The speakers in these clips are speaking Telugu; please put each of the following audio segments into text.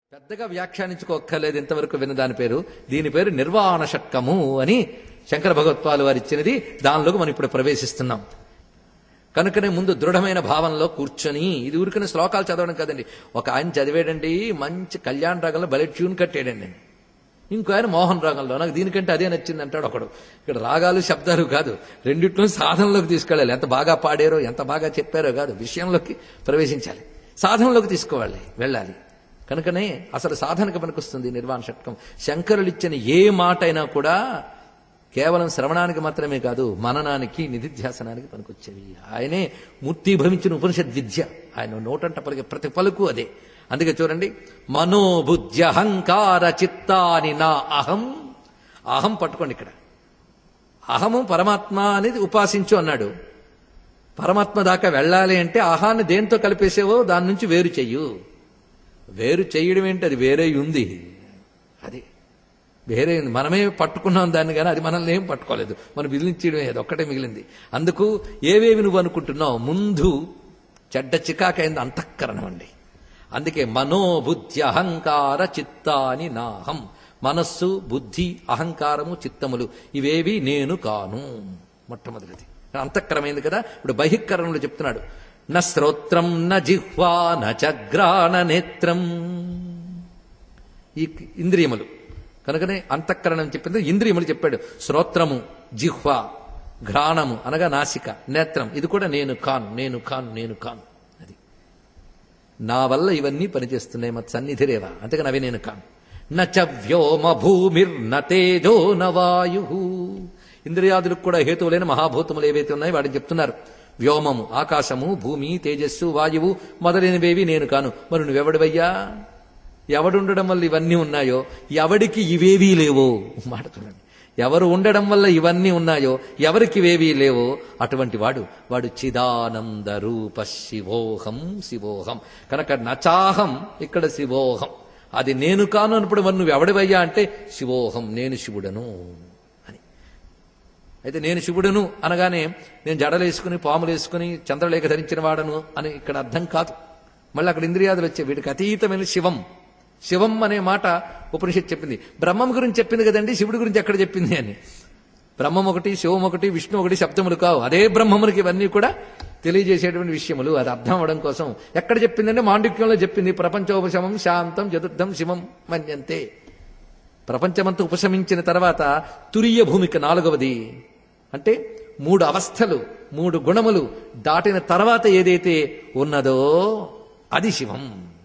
పెద్దగా వ్యాఖ్యానించుకోక్కర్లేదు ఇంతవరకు విన్న దాని పేరు దీని పేరు నిర్వాణ షట్కము అని శంకర భగవత్పాలు వారు ఇచ్చినది దానిలోకి మనం ఇప్పుడు ప్రవేశిస్తున్నాం కనుకనే ముందు దృఢమైన భావంలో కూర్చొని ఇది ఊరికనే శ్లోకాలు చదవడం కదండి ఒక ఆయన చదివాడండి మంచి కళ్యాణ రాగంలో భలే ట్యూన్ కట్టాడండి ఇంకో ఆయన మోహన్ రాగంలో నాకు దీనికంటే అదే నచ్చింది అంటాడు ఒకడు ఇక్కడ రాగాలు శబ్దాలు కాదు రెండిట్లో సాధనలోకి తీసుకెళ్ళాలి ఎంత బాగా పాడారో ఎంత బాగా చెప్పారో కాదు విషయంలోకి ప్రవేశించాలి సాధనలోకి తీసుకోవాలి వెళ్ళాలి కనుకనే అసలు సాధనకు పనికొస్తుంది నిర్వాణ షట్కం శంకరులు ఇచ్చిన ఏ మాట అయినా కూడా కేవలం శ్రవణానికి మాత్రమే కాదు మననానికి నిధిధ్యాసనానికి పనికొచ్చేవి ఆయనే మూర్తిభవించిన ఉపనిషద్ విద్య ఆయన నోటంట పలికే ప్రతి పలుకు అదే అందుకే చూడండి మనోబుద్ధి అహంకార చిత్తాని నా అహం అహం పట్టుకోండి ఇక్కడ అహము పరమాత్మ అనేది ఉపాసించు అన్నాడు పరమాత్మ దాకా వెళ్ళాలి అంటే అహాన్ని దేంతో కలిపేసేవో దాని నుంచి వేరు చెయ్యు వేరు చేయడం ఏంటి అది వేరే ఉంది అది వేరే ఉంది మనమే పట్టుకున్నాం దాన్ని కానీ అది మనల్ని ఏం పట్టుకోలేదు మనం విదిలించడమే అది ఒక్కటే మిగిలింది అందుకు ఏవేవి నువ్వు అనుకుంటున్నావు ముందు చెడ్డ చికాకైంది అంతఃకరణం అండి అందుకే మనోబుద్ధి అహంకార చిత్తాని నాహం మనస్సు బుద్ధి అహంకారము చిత్తములు ఇవేవి నేను కాను మొట్టమొదటిది అంతఃకరమైంది కదా ఇప్పుడు బహిష్కరణలో చెప్తున్నాడు న శ్రోత్రం న జిహ్వా న చగ్రాణ నేత్రం ఈ ఇంద్రియములు కనుకనే అంతఃకరణం చెప్పింది ఇంద్రియములు చెప్పాడు శ్రోత్రము జిహ్వ ఘ్రాణము అనగా నాసిక నేత్రం ఇది కూడా నేను కాను నేను కాను నేను కాను అది నా వల్ల ఇవన్నీ పనిచేస్తున్నాయి మత్ సన్నిధిరేవా అంతేగాని అవి నేను కాను నచ వ్యోమ భూమిర్న తేజో నవాయు ఇంద్రియాదులకు కూడా హేతువులైన మహాభూతములు ఏవైతే ఉన్నాయో వాటిని చెప్తున్నారు వ్యోమము ఆకాశము భూమి తేజస్సు వాయువు మొదలైనవేవి నేను కాను మరి నువ్వెవడివయ్యా ఎవడుండడం వల్ల ఇవన్నీ ఉన్నాయో ఎవడికి ఇవేవీ లేవో మాట చూడండి ఎవరు ఉండడం వల్ల ఇవన్నీ ఉన్నాయో ఎవరికి ఇవేవీ లేవో అటువంటి వాడు వాడు చిదానంద రూప శివోహం శివోహం కనుక నచాహం ఇక్కడ శివోహం అది నేను కాను అన్నప్పుడు మరి నువ్వు ఎవడివయ్యా అంటే శివోహం నేను శివుడను అని అయితే నేను శివుడను అనగానే నేను జడలేసుకుని పాములు వేసుకుని చంద్రలేఖ ధరించిన వాడను అని ఇక్కడ అర్థం కాదు మళ్ళీ అక్కడ ఇంద్రియాదులు వచ్చాయి వీటికి అతీతమైన శివం శివం అనే మాట ఉపనిషత్ చెప్పింది బ్రహ్మం గురించి చెప్పింది కదండి శివుడి గురించి ఎక్కడ చెప్పింది అని బ్రహ్మం ఒకటి శివం ఒకటి విష్ణు ఒకటి శబ్దములు కావు అదే బ్రహ్మములకి ఇవన్నీ కూడా తెలియజేసేటువంటి విషయములు అది అర్థం అవడం కోసం ఎక్కడ చెప్పిందంటే మాండిక్యంలో చెప్పింది ప్రపంచోపశమం శాంతం చతుర్థం శివం మన్యంతే ప్రపంచమంతా ఉపశమించిన తర్వాత తురియ భూమిక నాలుగవది అంటే మూడు అవస్థలు మూడు గుణములు దాటిన తర్వాత ఏదైతే ఉన్నదో అది శివం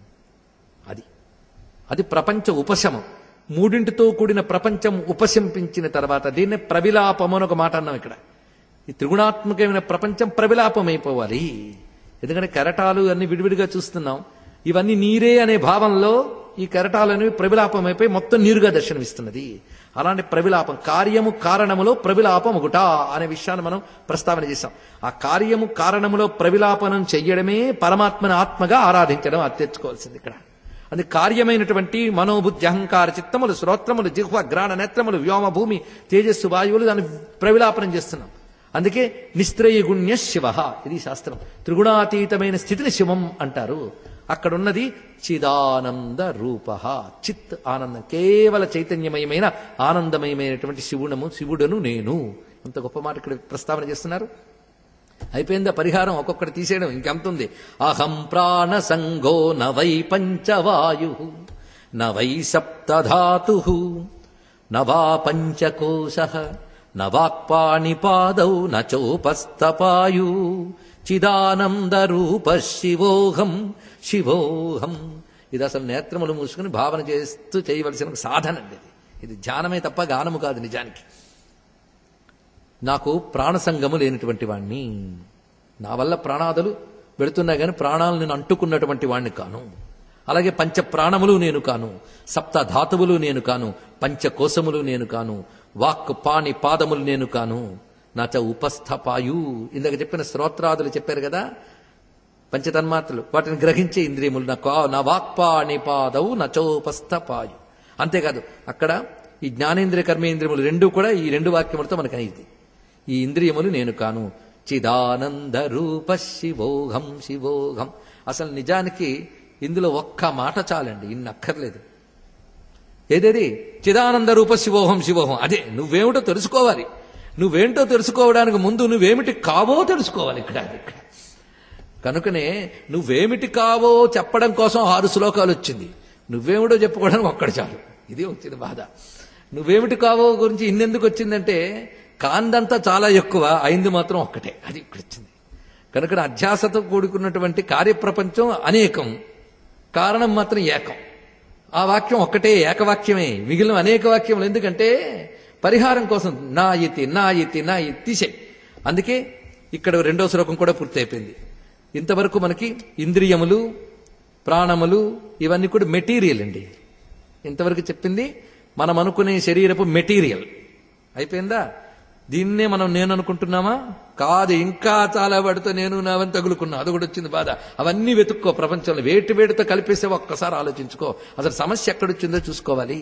అది అది ప్రపంచ ఉపశమం మూడింటితో కూడిన ప్రపంచం ఉపశంపించిన తర్వాత దీన్ని ప్రవిలాపం అని ఒక మాట అన్నాం ఇక్కడ ఈ త్రిగుణాత్మకమైన ప్రపంచం ప్రవిలాపమైపోవాలి ఎందుకంటే కెరటాలు అన్ని విడివిడిగా చూస్తున్నాం ఇవన్నీ నీరే అనే భావంలో ఈ కెరటాలు అనేవి ప్రవిలాపమైపోయి మొత్తం నీరుగా దర్శనమిస్తున్నది అలాంటి ప్రవిలాపం కార్యము కారణములో ప్రవిలాపం ఒకట అనే విషయాన్ని మనం ప్రస్తావన చేశాం ఆ కార్యము కారణములో ప్రవిలాపనం చెయ్యడమే పరమాత్మని ఆత్మగా ఆరాధించడం అది తెచ్చుకోవాల్సింది ఇక్కడ అది కార్యమైనటువంటి మనోబుద్ధి అహంకార చిత్తములు శ్రోత్రములు జిహ్వ గ్రాణ నేత్రములు వ్యోమ భూమి తేజస్సు వాయువులు దాన్ని ప్రవిలాపనం చేస్తున్నాం అందుకే నిస్త్రయగుణ్య శివ ఇది శాస్త్రం త్రిగుణాతీతమైన స్థితిని శివం అంటారు అక్కడున్నది చిదానంద రూప చిత్ ఆనందం కేవల చైతన్యమయమైన ఆనందమయమైనటువంటి శివుడము శివుడను నేను అంత గొప్ప మాట ఇక్కడ ప్రస్తావన చేస్తున్నారు అయిపోయిందా పరిహారం ఒక్కొక్కటి తీసేయడం ఇంకెంత ఉంది అహం ప్రాణ సంగో నవై పంచవాయు నవై సప్తధాతు నవా పంచకోశ నవాక్పాణిపాదౌ నచోపస్తపాయు చిదానంద రూప శివోహం శివోహం ఇది అసలు నేత్రములు మూసుకుని భావన చేస్తూ చేయవలసిన సాధన అండి ఇది ఇది ధ్యానమే తప్ప గానము కాదు నిజానికి నాకు ప్రాణసంగము లేనటువంటి వాణ్ణి నా వల్ల ప్రాణాదులు వెళుతున్నా గాని ప్రాణాలు నేను అంటుకున్నటువంటి వాణ్ణి కాను అలాగే పంచ ప్రాణములు నేను కాను సప్త ధాతువులు నేను కాను పంచకోశములు నేను కాను వాక్ పాణి పాదములు నేను కాను నాచ ఉపస్థపాయు ఇందాక చెప్పిన శ్రోత్రాదులు చెప్పారు కదా పంచతన్మాత్రలు వాటిని గ్రహించే ఇంద్రియములు నా కా- నా వాక్పాణి పాదవు నచోపస్థపాయు అంతేకాదు అక్కడ ఈ జ్ఞానేంద్రియ కర్మేంద్రియములు రెండు కూడా ఈ రెండు వాక్యములతో మనకు అయింది ఈ ఇంద్రియములు నేను కాను చిదానంద రూప శివోహం శివోహం అసలు నిజానికి ఇందులో ఒక్క మాట చాలండి ఇన్ని అక్కర్లేదు ఏదేది చిదానంద రూప శివోహం శివోహం అదే నువ్వేమిటో తెలుసుకోవాలి నువ్వేంటో తెలుసుకోవడానికి ముందు నువ్వేమిటి కావో తెలుసుకోవాలి ఇక్కడ ఇక్కడ కనుకనే నువ్వేమిటి కావో చెప్పడం కోసం ఆరు శ్లోకాలు వచ్చింది నువ్వేమిటో చెప్పుకోవడానికి ఒక్కడు చాలు ఇది వచ్చింది బాధ నువ్వేమిటి కావో గురించి ఇన్నెందుకు వచ్చిందంటే కాందంతా చాలా ఎక్కువ అయింది మాత్రం ఒక్కటే అది ఇక్కడ వచ్చింది కనుక అధ్యాసతో కూడుకున్నటువంటి కార్యప్రపంచం అనేకం కారణం మాత్రం ఏకం ఆ వాక్యం ఒక్కటే ఏకవాక్యమే మిగిలిన అనేక వాక్యములు ఎందుకంటే పరిహారం కోసం నా ఇతి నా ఇతి నా ఇతి తీసేయి అందుకే ఇక్కడ రెండో శ్లోకం కూడా పూర్తయిపోయింది ఇంతవరకు మనకి ఇంద్రియములు ప్రాణములు ఇవన్నీ కూడా మెటీరియల్ అండి ఇంతవరకు చెప్పింది మనం అనుకునే శరీరపు మెటీరియల్ అయిపోయిందా దీన్నే మనం నేను అనుకుంటున్నామా కాదు ఇంకా చాలా వాడితో నేను నావని తగులుకున్నా అది కూడా వచ్చింది బాధ అవన్నీ వెతుక్కో ప్రపంచంలో వేటి వేటితో కలిపేసే ఒక్కసారి ఆలోచించుకో అసలు సమస్య ఎక్కడొచ్చిందో చూసుకోవాలి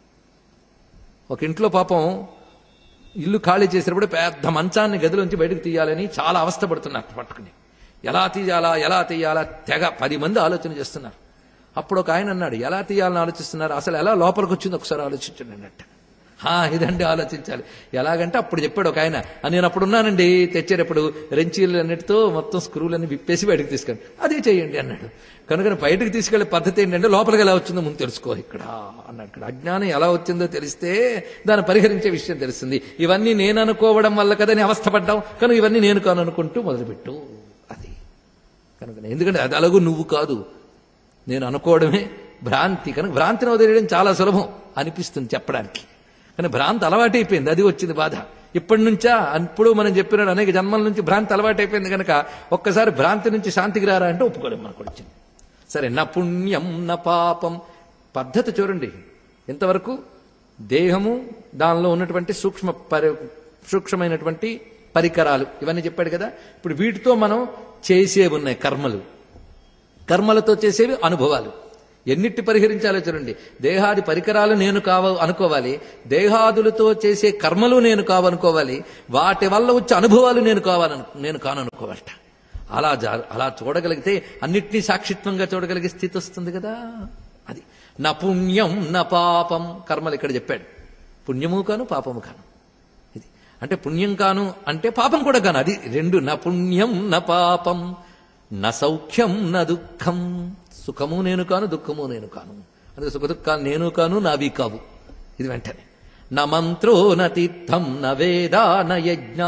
ఒక ఇంట్లో పాపం ఇల్లు ఖాళీ చేసినప్పుడు పెద్ద మంచాన్ని గదిలోంచి బయటకు తీయాలని చాలా అవస్థపడుతున్నారు పట్టుకుని ఎలా తీయాలా ఎలా తీయాలా తెగ పది మంది ఆలోచన చేస్తున్నారు అప్పుడు ఒక ఆయన అన్నాడు ఎలా తీయాలని ఆలోచిస్తున్నారు అసలు ఎలా లోపలికి వచ్చింది ఒకసారి ఆలోచించండి అన్నట్టు "హా, ఇదండి ఆలోచించాలి ఎలాగంటే అప్పుడు చెప్పాడు ఒక ఆయన "ఆ, నేను అప్పుడు ఉన్నానండి తెచ్చేటప్పుడు రెంచీలు అన్నిటితో మొత్తం స్క్రూలన్నీ విప్పేసి బయటకు తీసుకెళ్ళి అదే చేయండి అన్నాడు కనుక బయటకు తీసుకెళ్లే పద్ధతి ఏంటంటే లోపలికి ఎలా వచ్చిందో ముందు తెలుసుకో ఇక్కడ అన్నాడు ఇక్కడ అజ్ఞానం ఎలా వచ్చిందో తెలిస్తే దాన్ని పరిహరించే విషయం తెలుస్తుంది ఇవన్నీ నేను అనుకోవడం వల్ల కదా నీ అవస్థపడ్డాం కనుక ఇవన్నీ నేను కాను అనుకుంటూ మొదలుపెట్టు అది కనుక ఎందుకంటే అది అలాగూ నువ్వు కాదు నేను అనుకోవడమే భ్రాంతి కనుక భ్రాంతిని వదిలేయడం చాలా సులభం అనిపిస్తుంది చెప్పడానికి కానీ భ్రాంతి అలవాటైపోయింది అది వచ్చింది బాధ ఇప్పటి నుంచా అప్పుడు మనం చెప్పినాడు అనేక జన్మల నుంచి భ్రాంతి అలవాటైపోయింది కనుక ఒక్కసారి భ్రాంతి నుంచి శాంతికి రారా అంటే ఒప్పుకోలేము మనకు వచ్చింది సరే నా పుణ్యం నా పాపం పద్ధతి చూడండి ఎంతవరకు దేహము దానిలో ఉన్నటువంటి సూక్ష్మ పరి సూక్ష్మమైనటువంటి పరికరాలు ఇవన్నీ చెప్పాడు కదా ఇప్పుడు వీటితో మనం చేసేవి ఉన్నాయి కర్మలు కర్మలతో చేసేవి అనుభవాలు ఎన్నిటి పరిహరించాలో చూడండి దేహాది పరికరాలు నేను కావ అనుకోవాలి దేహాదులతో చేసే కర్మలు నేను కావనుకోవాలి వాటి వల్ల వచ్చే అనుభవాలు నేను కావాలను నేను కాననుకోవాలట అలా జా అలా చూడగలిగితే అన్నిటినీ సాక్షిత్వంగా చూడగలిగే స్థితి వస్తుంది కదా అది నా పుణ్యం నా పాపం కర్మలు ఇక్కడ చెప్పాడు పుణ్యము కాను పాపము కాను ఇది అంటే పుణ్యం కాను అంటే పాపం కూడా కాను అది రెండు నా పుణ్యం నా పాపం నా సౌఖ్యం నా దుఃఖం సుఖము నేను కాను దుఃఖము నేను కాను అందుకే సుఖ దుఃఖాలు నేను కాను నావి కావు ఇది వెంటనే నా మంత్రో నా తీర్థం నా వేదా నా యజ్ఞ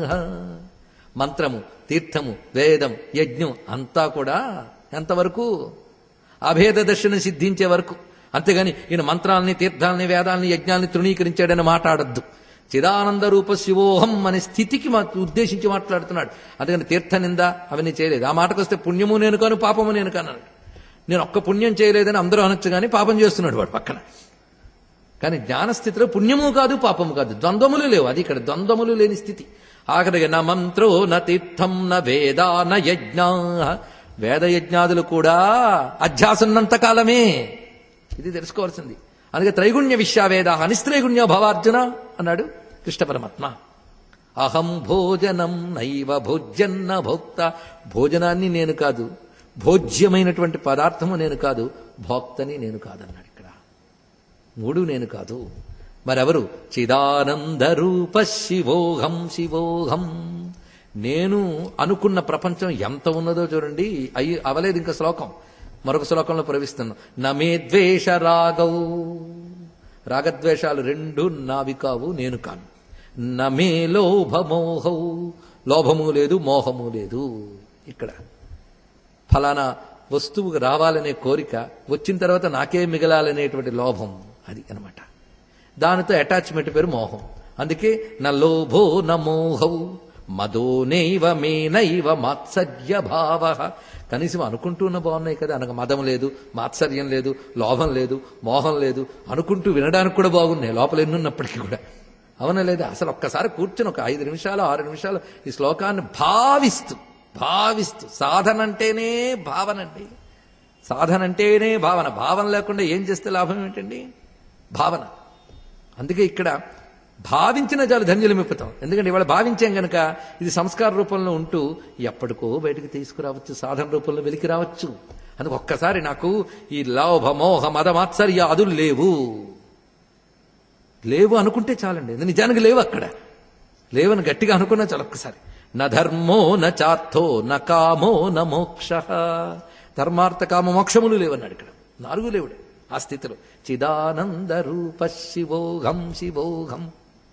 మంత్రము తీర్థము వేదం యజ్ఞం అంతా కూడా ఎంతవరకు అభేద దర్శనం సిద్ధించే వరకు అంతేగాని ఈయన మంత్రాలని తీర్థాలని వేదాలని యజ్ఞాలని తృణీకరించాడని మాట్లాడద్దు చిదానంద రూప శివోహం అనే స్థితికి మా ఉద్దేశించి మాట్లాడుతున్నాడు అందుకని తీర్థ నింద అవన్నీ చేయలేదు ఆ మాటకు వస్తే పుణ్యము నేను కాను పాపము నేను కాను అన్నాడు. నేను ఒక్క పుణ్యం చేయలేదని అందరూ అనొచ్చు కానీ పాపం చేస్తున్నాడు వాడు పక్కన కానీ జ్ఞానస్థితిలో పుణ్యము కాదు పాపము కాదు ద్వంద్వములు లేవు అది ఇక్కడ ద్వంద్వములు లేని స్థితి ఆఖరిగా నా మంత్రో నా తీర్థం నా వేదా నా యజ్ఞ వేద యజ్ఞాదులు కూడా అధ్యాసన్నంత కాలమే ఇది తెలుసుకోవాల్సింది అందుకే త్రైగుణ్య విశ్వావేద అనిస్త్రైగుణ్య భవార్జున అన్నాడు కృష్ణ పరమాత్మ అహం భోజనం నైవ భోజ్యన్న భోక్త భోజనాన్ని నేను కాదు భోజ్యమైనటువంటి పదార్థము నేను కాదు భోక్తని నేను కాదన్నాడు ఇక్కడ మూడు నేను కాదు మరెవరు చిదానంద రూప శివోహం శివోహం నేను అనుకున్న ప్రపంచం ఎంత ఉన్నదో చూడండి అయ్యి అవలేదు ఇంకా శ్లోకం మరొక శ్లోకంలో ప్రవేశిస్తున్నాం నమే ద్వేష రాగౌ రాగద్వేషాలు రెండు నావి కావు నేను కాను నమే లోభమోహౌ లోభము లేదు మోహము లేదు ఇక్కడ ఫలానా వస్తువు రావాలనే కోరిక వచ్చిన తర్వాత నాకే మిగలాలనేటువంటి లోభం అది అన్నమాట దానితో అటాచ్మెంట్ పేరు మోహం అందుకే నా లోభో న మోహౌ మదో నైవ మే నైవ మాత్సర్య భావ కనీసం అనుకుంటూన్న బాగున్నాయి కదా అనగా మదం లేదు మాత్సర్యం లేదు లోభం లేదు మోహం లేదు అనుకుంటూ వినడానికి కూడా బాగున్నాయి లోపల ఎన్నున్నప్పటికీ కూడా అవునా లేదా అసలు ఒక్కసారి కూర్చొని ఒక ఐదు నిమిషాలు ఆరు నిమిషాలు ఈ శ్లోకాన్ని భావిస్తూ భావిస్తూ సాధన అంటేనే భావన అండి సాధన అంటేనే భావన భావన లేకుండా ఏం చేస్తే లాభం ఏంటండి భావన అందుకే ఇక్కడ భావించిన చాలు ధన్యులు మెప్పుతాం ఎందుకంటే ఇవాళ భావించాం గనక ఇది సంస్కార రూపంలో ఉంటూ ఎప్పటికో బయటకు తీసుకురావచ్చు సాధన రూపంలో వెలికి రావచ్చు అందుకు ఒక్కసారి నాకు ఈ లోభ మోహ మద మాత్సర్య అదులు లేవు లేవు అనుకుంటే చాలండి ఇది నిజానికి లేవు అక్కడ లేవని గట్టిగా అనుకున్నా చాలు ఒక్కసారి న ధర్మో న చార్థో న కామో న మోక్ష ధర్మార్థ కామ మోక్షములు లేవన్నాడు ఇక్కడ నాలుగు లేవుడు ఆ స్థితిలో చిదానంద రూప శివోహం శివోహం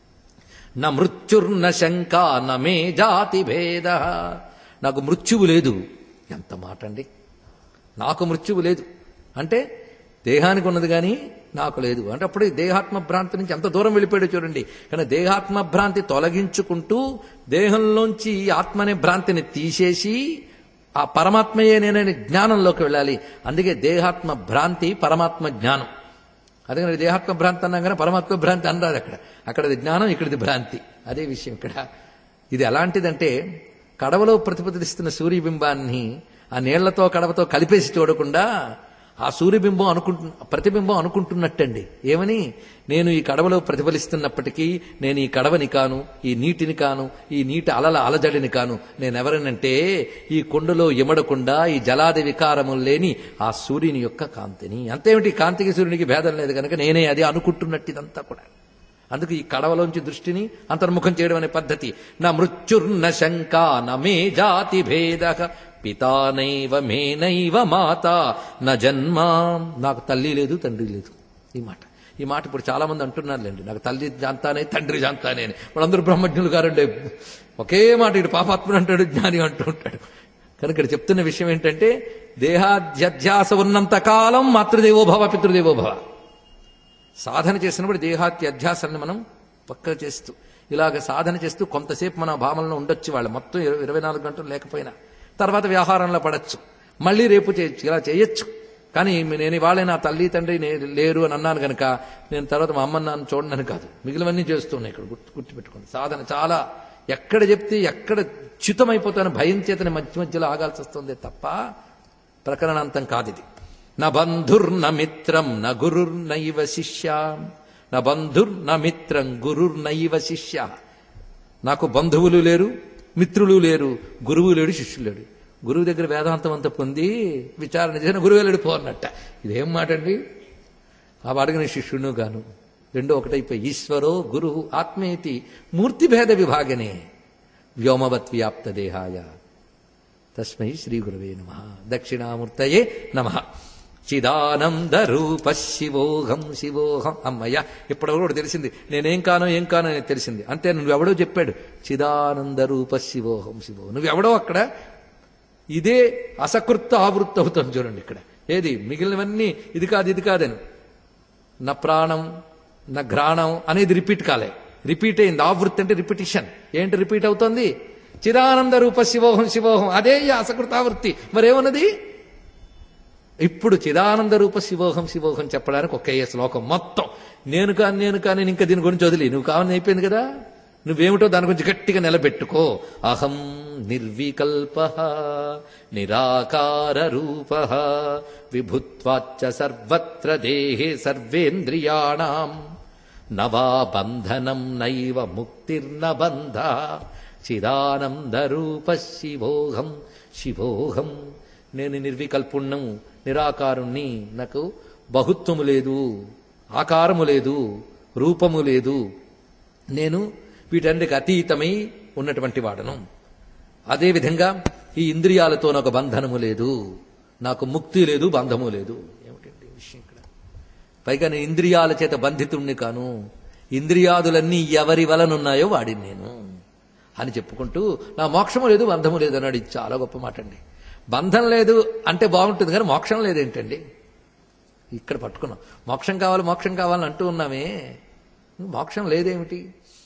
న మృత్యుర్న శంక న మే జాతి భేద నాకు మృత్యువు లేదు ఎంత మాట అండి నాకు మృత్యువు లేదు అంటే దేహానికి ఉన్నది కానీ నాకు లేదు అంటే అప్పుడు ఈ దేహాత్మ భ్రాంతి నుంచి ఎంత దూరం వెళ్ళిపోయాడో చూడండి కానీ దేహాత్మ భ్రాంతి తొలగించుకుంటూ దేహంలోంచి ఈ ఆత్మ అనే భ్రాంతిని తీసేసి ఆ పరమాత్మయే నేననే జ్ఞానంలోకి వెళ్ళాలి అందుకే దేహాత్మ భ్రాంతి పరమాత్మ జ్ఞానం అందుకని దేహాత్మ భ్రాంతి అన్నాం కానీ పరమాత్మ భ్రాంతి అనరాదు అక్కడ అక్కడది జ్ఞానం ఇక్కడిది భ్రాంతి అదే విషయం ఇక్కడ ఇది ఎలాంటిదంటే కడవలో ప్రతిపదిస్తున్న సూర్యబింబాన్ని ఆ నీళ్లతో కడవతో కలిపేసి చూడకుండా ఆ సూర్యబింబం అనుకుంటు ప్రతిబింబం అనుకుంటున్నట్టండి ఏమని నేను ఈ కడవలో ప్రతిఫలిస్తున్నప్పటికీ నేను ఈ కడవని కాను ఈ నీటిని కాను ఈ నీటి అలల అలజడిని కాను నేనెవరనంటే ఈ కొండలో ఇమడకుండా ఈ జలాది వికారములు లేని ఆ సూర్యుని యొక్క కాంతిని అంతేమిటి కాంతికి సూర్యునికి భేదం లేదు కనుక నేనే అది అనుకుంటున్నట్టు ఇదంతా కూడా అందుకు ఈ కడవలోంచి దృష్టిని అంతర్ముఖం చేయడం అనే పద్ధతి నా మృత్యుర్న శంక న మే జాతి భేద పితానైవ మేనైవ మాత న జన్మ నాకు తల్లి లేదు తండ్రి లేదు ఈ మాట ఈ మాట ఇప్పుడు చాలా మంది అంటున్నారులేండి నాకు తల్లి జాంతానే తండ్రి జాంతానే అని వాళ్ళందరూ బ్రహ్మజ్ఞులు గారండి ఒకే మాట ఇటు పాపాత్ముడు అంటాడు జ్ఞాని అంటూ ఉంటాడు కనుక ఇక్కడ చెప్తున్న విషయం ఏంటంటే దేహాధ్యధ్యాస ఉన్నంత కాలం మాతృదేవోభవ పితృదేవోభవ సాధన చేసినప్పుడు దేహాత్య అధ్యాసాన్ని మనం పక్క చేస్తూ ఇలాగ సాధన చేస్తూ కొంతసేపు మన భావనలో ఉండొచ్చు వాళ్ళు మొత్తం ఇరవై- ఇరవై నాలుగు గంటలు లేకపోయినా తర్వాత వ్యవహారంలో పడచ్చు మళ్ళీ రేపు చేయొచ్చు ఇలా చేయొచ్చు కానీ నేను ఇవాళ నా తల్లి తండ్రి నే- లేరు అని అన్నాను కనుక నేను తర్వాత మా అమ్మ నాన్న చూడనని కాదు మిగిలినవన్నీ చేస్తున్నాయి ఇక్కడ గుర్తు గుర్తుపెట్టుకోండి సాధన చాలా ఎక్కడ చెప్తే ఎక్కడ చ్యుతమైపోతాను భయం చేతని మధ్య మధ్యలో ఆగాల్సి వస్తుంది తప్ప ప్రకరణాంతం కాదు ఇది న బంధుర్న మిత్రం న గురుర్నైవ శిష్య న బంధుర్న మిత్రం గురుర్నైవ శిష్య నాకు బంధువులు లేరు మిత్రులు లేరు గురువు లేడు శిష్యులు లేడు గురువు దగ్గర వేదాంతం అంతా పొంది విచారణ చేసిన గురువు వెళ్ళాడు పో అన్నట్ట ఇదేం మాట అండి ఆ వాడికి నేను శిష్యుడు గాను రెండు ఒకటైపోయి ఈశ్వరో గురు ఆత్మేతి మూర్తిభేద విభాగనే వ్యోమవత్ వ్యాప్త దేహాయ తస్మై శ్రీ గురవే నమ దక్షిణామూర్తయే నమ చిదానంద రూప శివోహం శివోహం అమ్మయ్య ఇప్పటివరకు కూడా తెలిసింది నేనేం కానో ఏం కానో అనేది తెలిసింది అంతే నువ్వెవడో చెప్పాడు చిదానంద రూప శివోహం శివోహం నువ్వెవడో అక్కడ ఇదే అసకృత్త ఆవృత్తి అవుతుంది చూడండి ఇక్కడ ఏది మిగిలినవన్నీ ఇది కాదు ఇది కాదని నా ప్రాణం నా ఘ్రాణం అనేది రిపీట్ కాలే రిపీట్ అయింది ఆవృత్తి అంటే రిపిటిషన్ ఏంటి రిపీట్ అవుతుంది చిదానంద రూప శివోహం శివోహం అదే ఈ అసకృతావృత్తి మరేమన్నది ఇప్పుడు చిదానంద రూప శివోహం శివోహం చెప్పడానికి ఒకే శ్లోకం మొత్తం నేను కాని నేను కానీ ఇంకా దీని గురించి వదిలి నువ్వు కావాలని అయిపోయింది కదా నువ్వేమిటో దాని గురించి గట్టిగా నిలబెట్టుకో అహం నిర్వికల్ప నిరాకార రూప విభుత్వాచ్చ సర్వత్ర దేహే సర్వేంద్రియాణం నవా బంధనం నైవ ముక్తిర్న బంధ చిదానంద రూప శివోహం శివోహం నేను నిర్వికల్పుణ్ణం నిరాకారుణ్ణి నాకు బహుత్వము లేదు ఆకారము లేదు రూపము లేదు నేను వీటన్నిటికి అతీతమై ఉన్నటువంటి వాడను అదేవిధంగా ఈ ఇంద్రియాలతో నాకు బంధనము లేదు నాకు ముక్తి లేదు బంధము లేదు ఏమిటండి ఈ విషయం ఇక్కడ పైగా నేను ఇంద్రియాల చేత బంధితుణ్ణి కాను ఇంద్రియాదులన్నీ ఎవరి వలనున్నాయో వాడిని నేను అని చెప్పుకుంటూ నా మోక్షము లేదు బంధము లేదు అన్నాడు ఇది చాలా గొప్ప మాట అండి బంధం లేదు అంటే బాగుంటుంది కానీ మోక్షం లేదేంటండి ఇక్కడ పట్టుకున్నాం మోక్షం కావాలి మోక్షం కావాలని అంటూ ఉన్నామే మోక్షం లేదేమిటి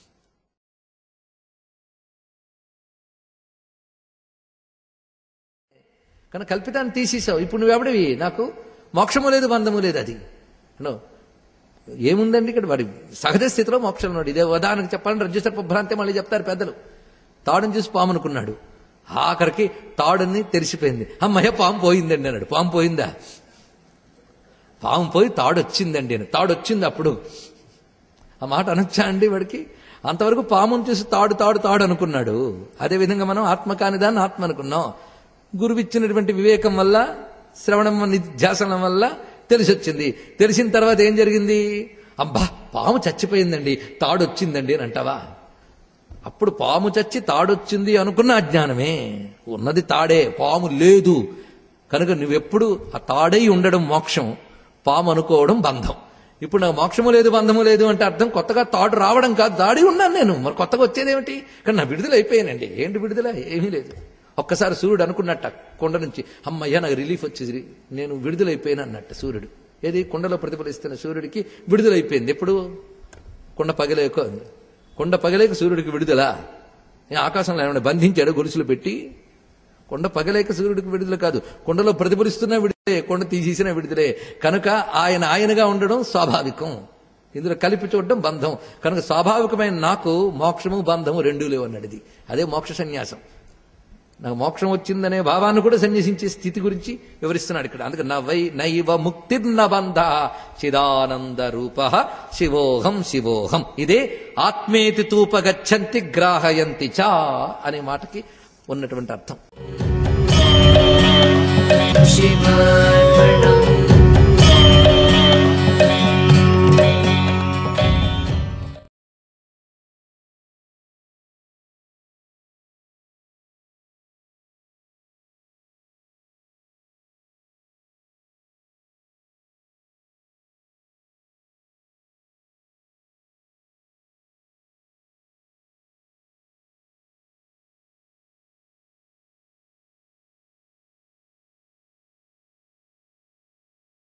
కానీ కల్పితాన్ని తీసేసావు ఇప్పుడు నువ్వెవడివి నాకు మోక్షము లేదు బంధము లేదు అది అను ఏముందండి ఇక్కడ వాడి సహజ స్థితిలో మోక్షం ఉన్నాడు ఇదే ఉదాహరణకు చెప్పాలంటే రజ్జుసర్ప భ్రాంతి మళ్ళీ చెప్తారు పెద్దలు తాడుని చూసి పాము అనుకున్నాడు ఆఖరికి తాడుని తెరిచిపోయింది అమ్మయ్య పాము పోయిందండి అన్నాడు పాము పోయిందా పాము పోయి తాడు వచ్చిందండి అని తాడు వచ్చింది అప్పుడు ఆ మాట అనొచ్చా అండి వాడికి అంతవరకు పామును చూసి తాడు తాడు తాడు అనుకున్నాడు అదేవిధంగా మనం ఆత్మ కాని దాన్ని ఆత్మ అనుకున్నాం గురువిచ్చినటువంటి వివేకం వల్ల శ్రవణం నిధ్యాసనం వల్ల తెలిసొచ్చింది తెలిసిన తర్వాత ఏం జరిగింది అబ్బా పాము చచ్చిపోయిందండి తాడొచ్చిందండి అని అంటావా అప్పుడు పాము చచ్చి తాడొచ్చింది అనుకున్న అజ్ఞానమే ఉన్నది తాడే పాము లేదు కనుక నువ్వెప్పుడు ఆ తాడై ఉండడం మోక్షం పాము అనుకోవడం బంధం ఇప్పుడు నాకు మోక్షము లేదు బంధము లేదు అంటే అర్థం కొత్తగా తాడు రావడం కాదు దాడి ఉన్నాను నేను మరి కొత్తగా వచ్చేదేమిటి కానీ నా విడుదల అయిపోయానండి ఏంటి విడుదల ఏమీ లేదు ఒక్కసారి సూర్యుడు అనుకున్నట్ట కొండ నుంచి అమ్మయ్య నాకు రిలీఫ్ వచ్చేది నేను విడుదలైపోయాను అన్నట్ట సూర్యుడు ఏది కొండలో ప్రతిఫలిస్తున్న సూర్యుడికి విడుదలైపోయింది ఎప్పుడు కొండ పగలేక కొండ పగలేక సూర్యుడికి విడుదల ఏ ఆకాశంలో ఏమైనా బంధించాడు గొలుసులు పెట్టి కొండ పగలేక సూర్యుడికి విడుదల కాదు కొండలో ప్రతిఫలిస్తున్న విడుదలే కొండ తీసేసిన విడుదలే కనుక ఆయన ఆయనగా ఉండడం స్వాభావికం ఇందులో కలిపి చూడడం బంధం కనుక స్వాభావికమైన నాకు మోక్షము బంధము రెండూ లేవు అన్నది అదే మోక్ష సన్యాసం నాకు మోక్షం వచ్చిందనే భావాన్ని కూడా సన్యసించే స్థితి గురించి వివరిస్తున్నాడు ఇక్కడ అందుకే నవై నైవ ముక్తిర్న బంధ చిదానంద రూప శివోహం శివోహం ఇదే ఆత్మేతి తూపగచ్చంతి గ్రాహయంతి చా అనే మాటకి ఉన్నటువంటి అర్థం शिवाय